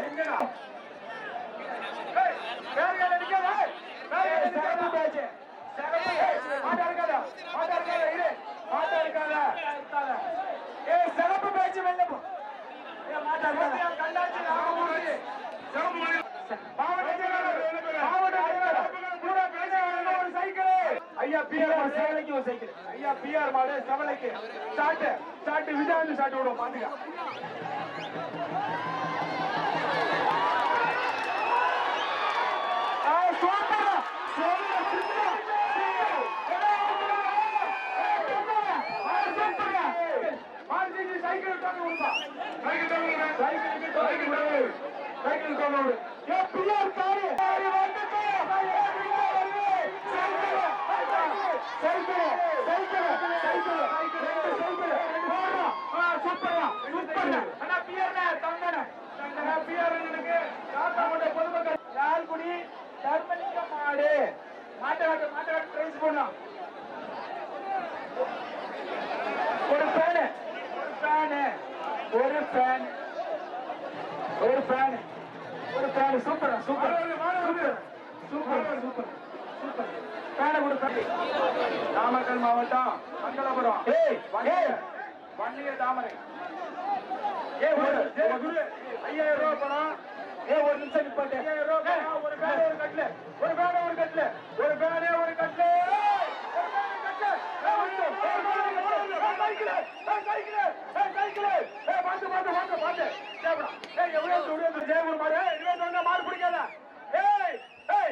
இங்கடா. ஏய், பேர்கள் அடிக்காத. பேர்கள் அடிக்காத. சிறப்பு பேச்சு சிறப்பு பேச்சு. மாட்டா இருக்காத. மாட்டா இருக்காத. இரு. மாட்டா இருக்காத. இருக்காத. ஏய், சிறப்பு பேச்சு வெளில போ. ஏய், மாட்டா இருக்காத. கண்டாச்சி ராமமூர்த்தி. சிறப்பு மணி. மாவட்ட செயலாளர். மாவட்ட செயலாளர். கூட பேசுறவங்க ஒரு சைக்கிள். ஐயா பிஆர் மாடு சேவலைக்கு ஒரு சைக்கிள் ஐயா பிஆர் மாடு செவலைக்கு ஸ்டார்ட் ஸ்டார்ட் விஜயாந்து ஸ்டார்ட் விடுவோம் பாத்துக்க ஆ, சூப்பர்டா. Super, super. சைக்கிள் டோக்கன் விடுப்பா. சைக்கிள் டோக்கன் விடு. சைக்கிளுக்கு டோக்கன் விடு. சைக்கிள் டோக்கன் விடு. ஏ, பிள்ளையார் காரு. காரு வந்துட்டு. ஏ, பிள்ளை வருது. சைக்கிள். சைக்கிள். சைக்கிள். சைக்கிள். ரெண்டு சைக்கிள். போடுறா. ஆ, சூப்பர்டா. சூப்பர்டா. அண்ணா, பிஆர்ண்ணே, தங்கண்ணே. தங்கண்ணே, பிஆர் அண்ணனுக்கு காத்தாங்குடி பொதுமக்கள் யாழ்குடி தர்மலிங்க மாடு மாட்டை மாட்டை பிரைஸ் பண்ணலாம் ஒரு ஃபேனு ஒரு ஃபேனு ஒரு ஃபேன் ஒரு ஃபேன் ஒரு fan super super super super super super ஃபேனை கொடுத்தாங்க நாமக்கல் மாவட்டம் மங்களபுரம் ஏய் ஏய் வன்னிய தாமரை ஏய் ஒரு ஏய், குரு ஐயாயிரம் ரூபாய் பணம் ஏய் ஒரு நிமிஷம் நிப்பாட்டு ஐயாயிரம் ரூபாய் பணம் ஒரு ஃபேன் ஒரு கட்ல ஒரு ஃபேன் ஒரு கட்ல ஒரு ஃபேன் ஒரு கட்ல ஒரு ஃபேன் ஒரு கட்ல ஏய், வந்து, ஏய், வந்து, வந்து, ஏய், சைக்கிள், ஏய், சைக்கிள், ஏய், சைக்கிள், ஏய், பாத்து, பாத்து, பாத்து, பாத்து. ஜெயபுரம், ஏய், எவ்வளவு தூரம் இருக்கு? ஜெயபுரம் மாடு, ஏய், இருபது வந்தா மாடு பிடிக்காத. ஏய், ஏய்.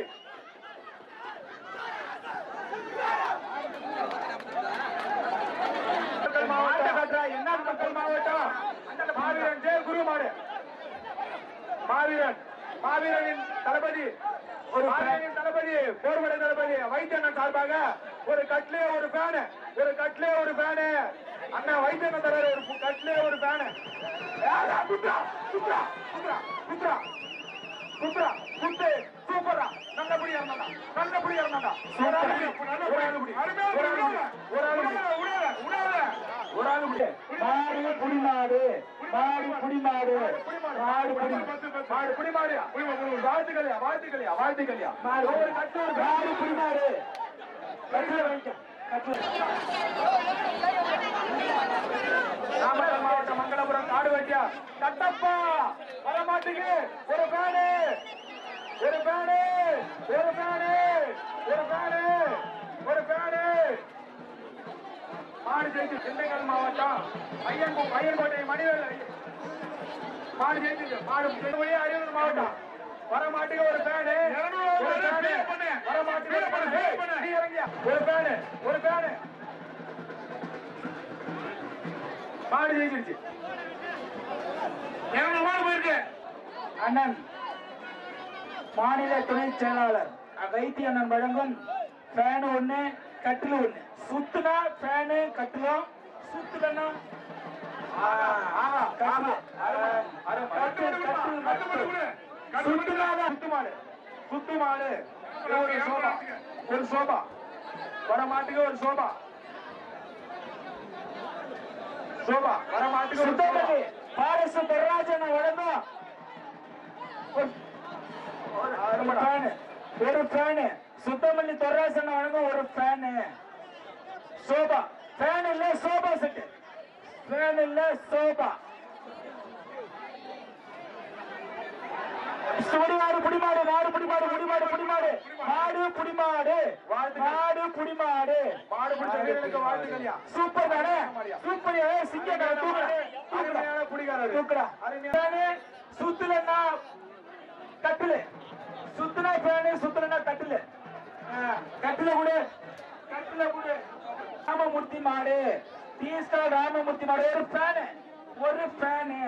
மக்கள் மாவட்டம் கட்டுறா, என்ன மக்கள் மாவட்டம் அந்த மாவீரன் ஜெய குரு மாடு மாவீரன் மாவீரனின் தளபதி ஒரு மாவீரனின் தளபதி போர்வடை தளபதி வைத்தியண்ணன் சார்பாக ஒரு கட்லே ஒரு ஃபேனு ஒரு கட்லே ஒரு ஃபேனு அண்ணா வைத்தியண்ணன் தராரு ஒரு பு- கட்லே ஒரு ஃபேனு குத்ரா குத்ரா குத்ரா குத்ரா குத்ரா குத்து சூப்பரா நல்லபடி இறந்தாடா நல்லபடி இறந்தாடா ஒரு ஆளு பிடி, ஒரு ஆளு பிடி. ஒரு ஆளு பிடி. ஒரு ஆளு பிடி. ஒரு ஆளு பிடி. மாடு புடிமாடு மாடு புடிமாடு மாடு புடி மாடு புடி மாடு வாழ்த்துக்களையா வாழ்த்துக்களையா வாழ்த்துக்களையா மாடு ஒரு கட்டு ஒரு மாடு புடிமாடு கட்டில வைக்க கட்டில நாமக்கல் மாவட்டம் மங்களபுரம் காடு வெட்டியா கட்டப்பா வரமாட்டுக்கு ஒரு பேனு ஒரு பேனு ஒரு பேனு ஒரு பேனு ஒரு பேனு மாடு ஜெயிச்சு திண்டுக்கல் மாவட்டம் ஐயன் ஐயன்கோட்டை மணிவேல் மாடு ஜெயிச்சு மாடு திருவள்ளி அரியலூர் மாவட்டம் வரமாட்டுக்கு ஒரு பேனு ஒரு பேனு வரமாட்டுக்கு ஒரு பேனு நீ இறங்கியா ஒரு பேனு ஒரு பேனு மாடு ஜெயிச்சிருச்சு எவ்வளவு மாடு போயிருக்கு அண்ணன் மாநில துணை செயலாளர் வைத்திய அண்ணன் வழங்கும் ஃபேன் ஒண்ணு கட்டில் ஒண்ணு சுத்துனா ஃபேனு கட்டிலும் சுத்துலன்னா கட்டில் சுத்து மாடு சுத்து மாடு ஒரு சோபா ஒரு சோபா வர மாட்டுக்கு ஒரு சோபா சோபா வர மாட்டுக்கு ஒரு சோபா சுத்தமல்லி பாரசு பெர்ராஜன் வழங்கும் ஒரு- ஒரு ஃபேனு ஒரு ஃபேனு சுத்தமல்லி தொர்ராசன் வழங்கும் ஒரு ஃபேனு சோபா ஃபேன் இல்ல சோபா செட்டு ஃபேன் இல்ல சோபா சுவடிமாடு புடிமாடு மாடு புடிமாடு புடிமாடு புடிமாடு மாடு புடிமாடு மாடு புடிமாடு மாடு பிடிச்ச வீரனுக்கு வாழ்த்துக்கள்யா சூப்பர் தானே சூப்பர் ஏ சிங்க கடை தூக்குடா அருமையான குடிகாரர் தூக்குடா அருமையான சுத்துலன்னா கட்டிலு சுத்துனா ஃபேனு சுத்துலன்னா கட்டிலு ஆ, கட்டில கொடு கட்டில கொடு ராமமூர்த்தி மாடு டீஸ்டா ராமமூர்த்தி மாடு ஒரு ஃபேனு ஒரு ஃபேனு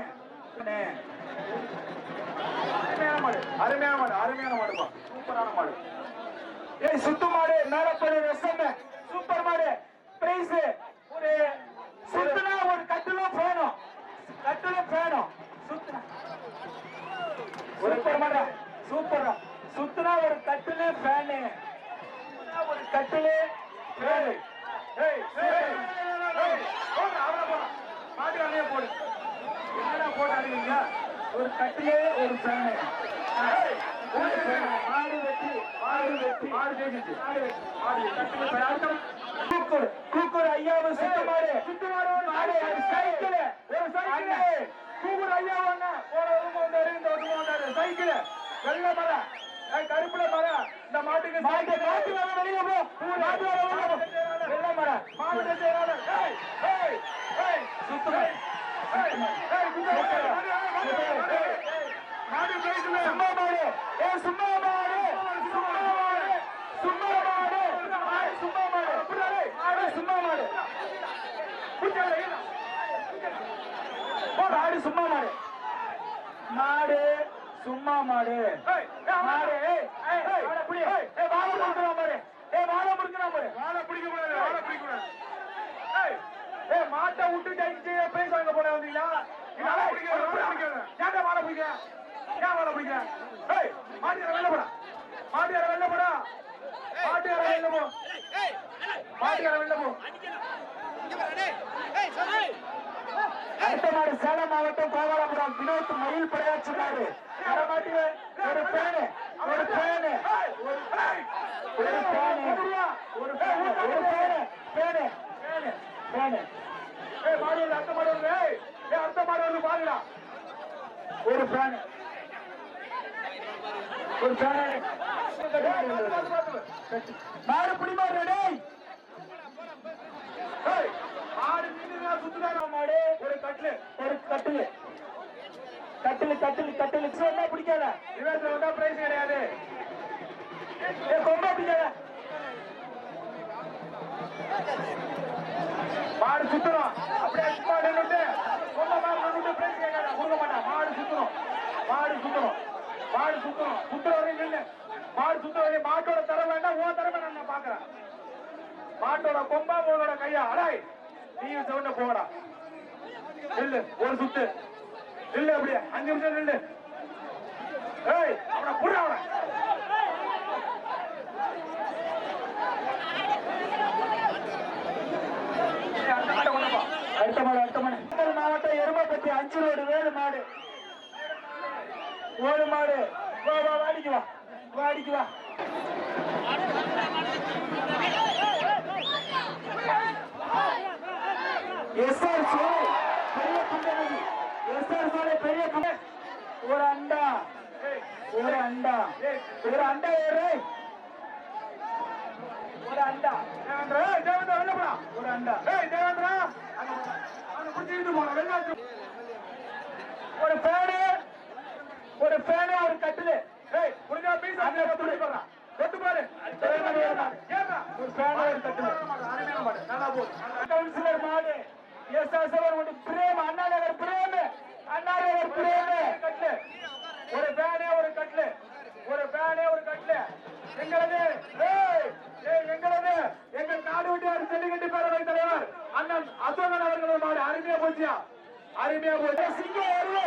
அருமையான மாடு அருமையான மாடு அருமையான மாடுப்பா சூப்பரான மாடு ஏய் சுத்து மாடு மேலப்படு ரசம் சூப்பர் மாடு பிரைஸ் ஒரு சுத்துனா ஒரு கட்டிலும் ஃபேனும் கட்டிலும் ஃபேனும் சுத்துனா சூப்பர் மாடா சூப்பரா சுத்துனா ஒரு கட்டிலு ஃபேனு சுத்துனா ஒரு கட்டிலு ஃபேனு ஏய் ஏய் ஏய் போடு அவன போடு மாட்டு அணைய போடு என்னடா போட்டு அடிக்கிறீங்க ஒரு கட்டிலே ஒரு ஃபேனு ஒரு ஃபேனு மாடு வெட்டி மாடு வெட்டி மாடு ஜெயிச்சிச்சு மாடு வெட்டி மாடு கட்டிலே ஃபேன் அடுத்த கூக்கூர் கூக்கூர் ஐயாவு சுத்தமாடு சுத்தமாடு மாடு சைக்கிள் ஒரு சைக்கிள் கூக்கூர் ஐயா வாங்க போற வரும்போது வந்தாரு இந்த வருஷம் வந்தாரு சைக்கிள் வெள்ளை மரம் ஏய், கருப்புல மரம் இந்த மாட்டுக்கு மாட்டு மாட்டு வர வெளிய போ மாட்டு வர வெளிய போ வெள்ளை மரம் மாடு செய்யறாரு ஏய் ஏய் ஏய் சுத்தமா ஏய் ஏய் குதிரை மாடு பேசல சும்மா மாடு ஏய் சும்மா மாடு சும்மா மாடு சும்மா மாடு மாடு சும்மா மாடு புரியல மாடு சும்மா மாடு புரியல மாடு சும்மா மாடு மாடு சும்மா மாடு மாடு ஏய் ஏய் வாழை புடி ஏய் வாழை முறுக்குறா பாரு ஏய் வாழை முறுக்குறா பாரு வாழை பிடிக்க கூடாது வாழை பிடிக்க கூடாது ஏய் ஏய் மாட்டை விட்டு ஜெயிச்சு பேச வாங்க போட வந்தீங்களா இல்ல வாழை பிடிக்க வாழை பிடிக்க ஏன்டா வாழை பிடிக்க ஏன் வாழை பிடிக்க ஏய் மாட்டு யார வெளில போடா மாட்டு யார வெளில போடா மாட்டு யார வெளில போ மாட்டு யார வெளில போ அடுத்த மாடு சேலம் மாவட்டம் கோபாலபுரம் வினோத் மயில் படையாச்சி மாடு மாட்டு ஒரு பேனு ஒரு பேனு ஒரு பேனு ஒரு பேனு ஒரு பேனு பேனு பேனு பேனு ஏய் மாடு வருது, அடுத்த மாடு வருது ஏய் ஏய், அடுத்த மாடு வருது பாருடா ஒரு பேனு ஒரு பேனு மாடு பிடிமா டேய் ஏய், மாடு நின்னுதா, சுத்துதாடா மாடு ஒரு கட்டிலு ஒரு கட்டிலு கட்டிலு கட்டிலு கட்டிலு சொன்னா பிடிக்காத இவத்துல வந்தா பிரைஸ் கிடையாது ஏ கொம்பா பிடிக்காத மாடு சுத்தணும் அப்படியே சும்மா நின்னுட்டு கொம்ப மாடு நின்னுட்டு பிரைஸ் கேட்காத கொடுக்க மாட்டான் மாடு சுத்தணும் மாடு சுத்தணும் மாடு சுத்தணும் சுத்துற வரையும் நில்லு மாடு சுத்துற வரையும் மாட்டோட தர வேண்டாம் ஓ தர வேண்டாம் நான் பாக்குறேன் மாட்டோட கொம்பா உன்னோட கையா அடாய் நீ சவுண்ட போகடா நில்லு ஒரு சுத்து நில்லு அப்படியே அஞ்சு நிமிஷம் நில்லு ஏய் அவனை புடுற அவனை ஏய், அடுத்த மாட்டை கொண்டு போ. அடுத்த மாடு அடுத்த மாடு திண்டுக்கல் மாவட்டம் எருமப்பட்டி அஞ்சு ரோடு வேறு மாடு ஒரு மாடு வா வா வாடிக்கு வா வாடிக்கு வா எஸ்ஆர் சோலை பெரிய குண்டனதி எஸ்ஆர் சோலை பெரிய குண்ட ஒரு அண்டா ஒரு அண்டா ஒரு அண்டா ஒரு ஒரு அண்டா தேவேந்திரா ஏய், தேவேந்திரா வெளில போடா ஒரு அண்டா ஏய் தேவேந்திரா அவனை பிடிச்சிட்டு போடா வெளில வந்து. ஒரு ஃபேனு ஒரு ஃபேனு ஒரு கட்டிலு ஏய் முடிஞ்சா பீஸ் அங்க தொட்டு பாரு தொட்டு பாரு ஏறா ஒரு ஃபேனு ஒரு கட்டிலு அருமையான மாடு நல்லா போகுது கவுன்சிலர் மாடு எஸ் அசவர் ஒரு பிரேம் அண்ணா நகர் பிரேம் அண்ணா நகர் பிரேம் கட்டிலு ஒரு ஃபேனே ஒரு கட்டிலு ஒரு ஃபேனே ஒரு கட்டிலு எங்களது ஏய் ஏய் எங்களது எங்கள் நாடு விட்டு ஜல்லிக்கட்டு பேரவை தலைவர் அண்ணன் அசோகன் அவர்களது மாடு அருமையா போச்சியா அருமையா போச்சு சிங்கம் வருது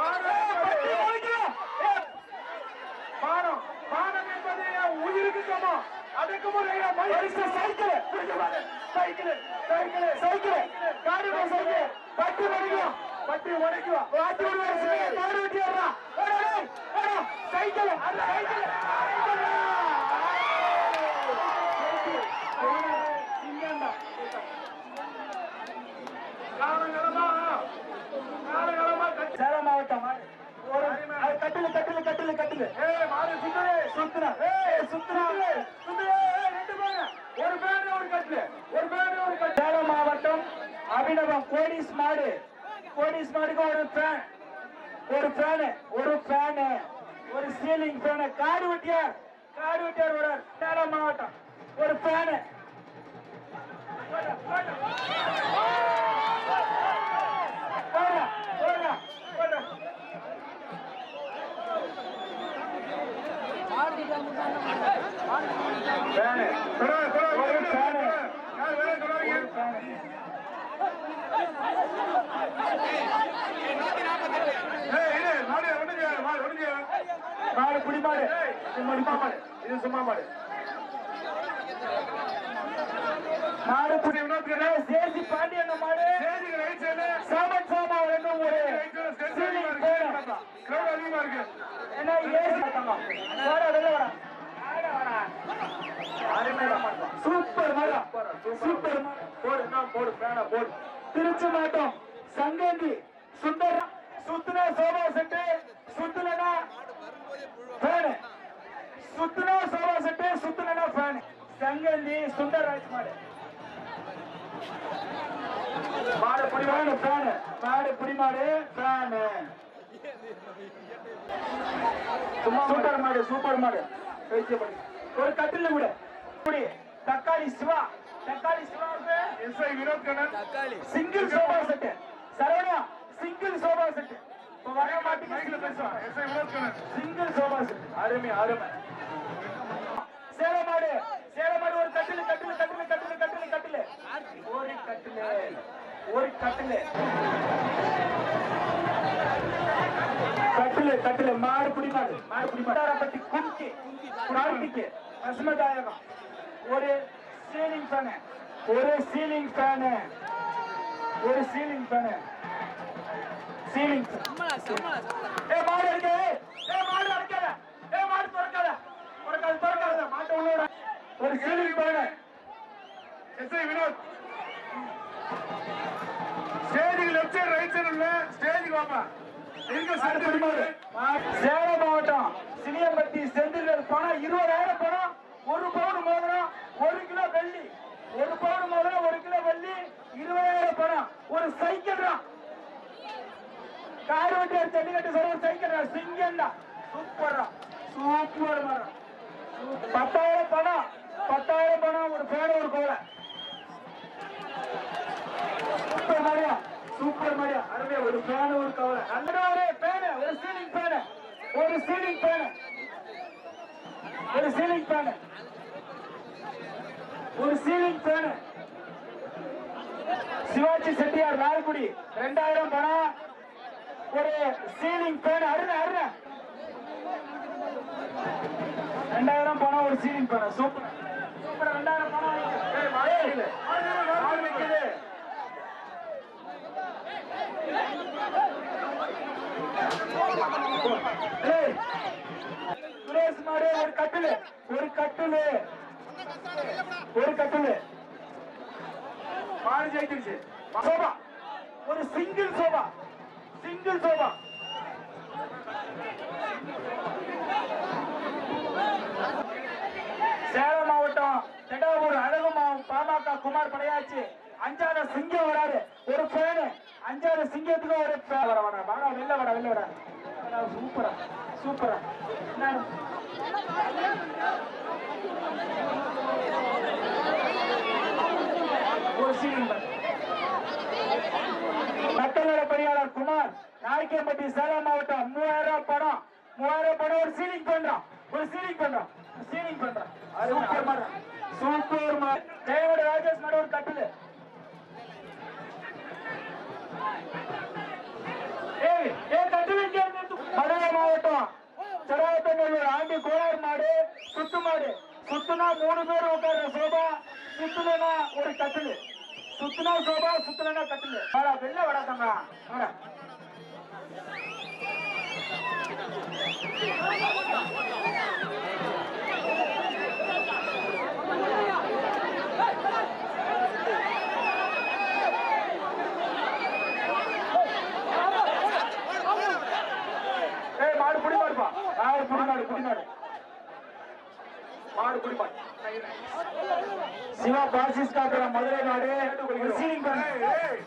மானம் மானம் என்பது என் உயிருக்கு சமம் அடக்குமுறை சைக்கிள் சைக்கிள் சைக்கிள் சைக்கிள் காடி சைக்கிள் பட்டி உடைக்கும் பட்டி உடைக்கும் வாட்டி விடுவாரு காடு வெட்டி வர்றான் சைக்கிள் அந்த சைக்கிள் சிங்கம்டா காலங்காலமா காலங்காலமா கட்டி சேலம் மாவட்டம் ஒரு அது கட்டிலு கட்டிலு கட்டிலு கட்டிலு ஏய் மாடு சுத்துறே சுத்துறா ஏய் சுத்துறா சுத்துறே ஏய் ரெண்டு பேரு ஒரு பேரு ஒரு கட்டிலு ஒரு பேரு ஒரு கட்டிலு சேலம் மாவட்டம் அபிநவம் கோடிஸ் மாடு கோடிஸ் மாடுக்கு ஒரு ஃபேன் ஒரு ஃபேனு ஒரு ஃபேனு ஒரு சீலிங் ஃபேனு காடு வெட்டியார் காடு வெட்டியார் ஒரு சேலம் மாவட்டம் ஒரு ஃபேனு போடா போடா போடா ஃபேனு ஒரு ஃபேனு ஒரு ஃபேனு மாடு புடி மாடு சும்மா மாடு இது சும்மா மாடு மாடு புடி சேசி பாண்டியன் மாடு சாமன் சாமா என்னும் ஒரு சீலிங் பேரு. மாட்டோம் வாடா வெளில வாடா சூப்பர் மாடா சூப்பர் மாடா. போடு என்ன போடு பேனா போடு திருச்சி மாட்டோம் சங்கேந்தி சுந்தர் சுத்துனா சோபா செட்டு சுத்துலனா ஃபேனு சுத்துனா சோபா செட்டு சுத்துலனா ஃபேனு சங்கேந்தி சுந்தர் ராஜ் மாடு மாடு பிடிமாடு ஃபேனு மாடு பிடிமாடு ஃபேனு சூப்பர் மாடு சூப்பர் மாடு வைத்தியப்படி. ஒரு கட்டில விட இப்படி தக்காளி சிவா தக்காளி சிவாவுக்கு SI Vinod Kannan single sofa set Saravana single sofa set இப்ப வர மைக்ல மாட்டீங்க பேசுவான் SI Vinod Kannan single sofa set அருமை அருமை சேலமாடு சேலமாடு ஒரு கட்டில கட்டில கட்டில கட்டில கட்டில கட்டில ஒரு கட்டில ஒரு கட்டில கட்டில கட்டில மாடு புடி மாடு மாடு புடி மாடு பத்தி கும்கி கார்த்திக்கு பசுமதாயகம் ஒரு சீலிங் ஃபேனு ஒரு சீலிங் ஃபேனு ஒரு சீலிங் ஃபேனு சீலிங் ஏ மாடு அடிக்க ஏ மாடு அடிக்காத ஏ மாடு துறக்காத துறக்காத துறக்காத மாட்டை உள்ள விட. ஒரு சீலிங் ஃபேனு எஸ்ஐ வினோத் ஸ்டேஜுக்கு லெஃப்ட் சைடு ரைட் சைடு உள்ள ஸ்டேஜுக்கு வாப்பா எங்க மாடு புடி மாடு. சர்டிபிகேட் சேலம் மாவட்டம் சிலியம்பட்டி செந்தில் பணம் இருபதாயிரம் பணம் ஒரு பவுன் மோதிரம் ஒரு கிலோ வெள்ளி ஒரு பவுன் மோதிரம் ஒரு கிலோ வெள்ளி இருபதாயிரம் பணம் ஒரு சைக்கிள் தான் கார் வண்டி ஜல்லிக்கட்டு சார் ஒரு சைக்கிள் தான் சிங்கம் தான் சூப்பர் சூப்பர் மரம் பத்தாயிரம் பணம் பத்தாயிரம் பணம் ஒரு பேன ஒரு கோலை சூப்பர் மாரியா சூப்பர் மாரியா அருமையா ஒரு பேன ஒரு கவலை நல்ல ஒரு பேன ஒரு சீலிங் பேன ஒரு சீலிங் பேன ஒரு சீலிங் பேன ஒரு சீலிங் பேன சிவாஜி செட்டியார் லால்குடி ரெண்டாயிரம் பணம் ஒரு சீலிங் பேன அருண அருண ரெண்டாயிரம் பணம் ஒரு சீலிங் பேன சூப்பர் சூப்பர் ரெண்டாயிரம் பணம் ஏய், மாடு வைக்கல. மாடு வைக்குது. ஏய், சுரேஷ் மாடு ஒரு கட்டிலு ஒரு கட்டிலு ஒரு கட்டிலு மாடு ஜெயிச்சிருச்சு சோபா ஒரு single sofa single sofa Salem மாவட்டம் தெடாவூர் அழகுமா பாமக குமார் படையாச்சு அஞ்சாவது சிங்கம் வராரு ஒரு பேனு அஞ்சாவது சிங்கத்துக்கு ஒரு பே- வர வர வர வெளில வர வெளில வர வர, சூப்பரா சூப்பரா என்ன ஒரு சீலிங் மக்கள் நல பணியாளர் குமார் நாய்க்கம்பட்டி சேலம் மாவட்டம் மூவாயிரம் ரூபாய் பணம் மூவாயிரம் பணம் ஒரு சீலிங் பண்றோம் ஒரு சீலிங் பண்றோம் சீலிங் பண்றோம் சூப்பர் மாடம் சூப்பர் மாடம் தேவோட ராஜேஷ் மாடம் ஒரு கட்டிலு ஏய் ஏய் கட்டிலு இங்க இருந்து எடுத்து- மதுரை மாவட்டம் சராவத்தநல்லூர் ஆண்டி கோளார் மாடு சுத்து மாடு சுத்துனா மூணு பேர் உட்கார்ற சோபா சுத்துனா ஒரு கட்டிலு சுத்துனா சோபா சுத்துனா கட்டிலு வாடா வெளில வாடா தம்பா வாடா ஏய் மாடு புடி மாடுப்பா மாடு புடி மாடு புடி மாடு மாடு புடி மாடு சிவா பாசிஸ் காட்டுற மதுரை நாடு ஒரு சீலிங் பண்ணு ஏய்,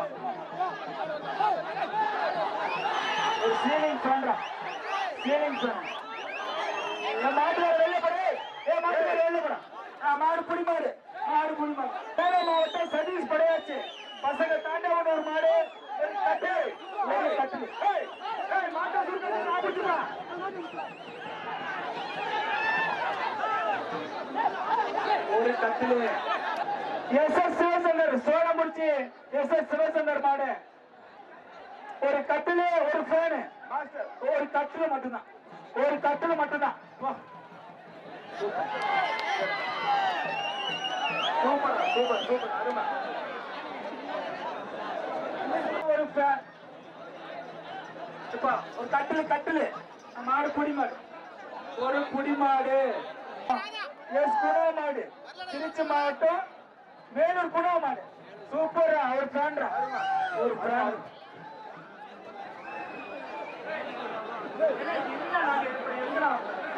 ஒரு சீலிங் பண்றான் சீலிங் பண்ண என் மாட்டுல வெளில படு ஏன் மாட்டுல வெளில பட மாடு புடி மாடு மாடு புடி மாடு சேலம் மாவட்டம் சதீஷ் படையாச்சு பசங்க தாண்டவன் ஒரு மாடு ஒரு கட்டு ஒரு கட்டு ஏய் ஏய் மாட்டை சுருக்கணும் நான் பிடிச்சுப்பா ஒரு கட்டிலு எஸ் எஸ் சிவசங்கர் சோழமுடிச்சு எஸ் எஸ் சிவசங்கர் மாடு ஒரு கட்டிலு ஒரு ஃபேனு மாஸ்டர் ஒரு கட்டிலு மட்டும்தான் ஒரு கட்டிலு மட்டும்தான் வா. சூப்பர் சூப்பர் சூப்பர் அருமை ஒரு ஃபேன் இப்பா ஒரு கட்டிலு கட்டிலு மாடு பொடி மாடு ஒரு குடிமாடு எஸ் குணா மாடு திருச்சி மாவட்டம் வேலூர் குணா மாடு சூப்பர் அவர் பிராண்டா ஒரு பிராண்ட்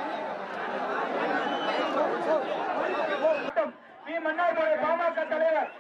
வி மன்னார்பாளைய பாமக தலைவர்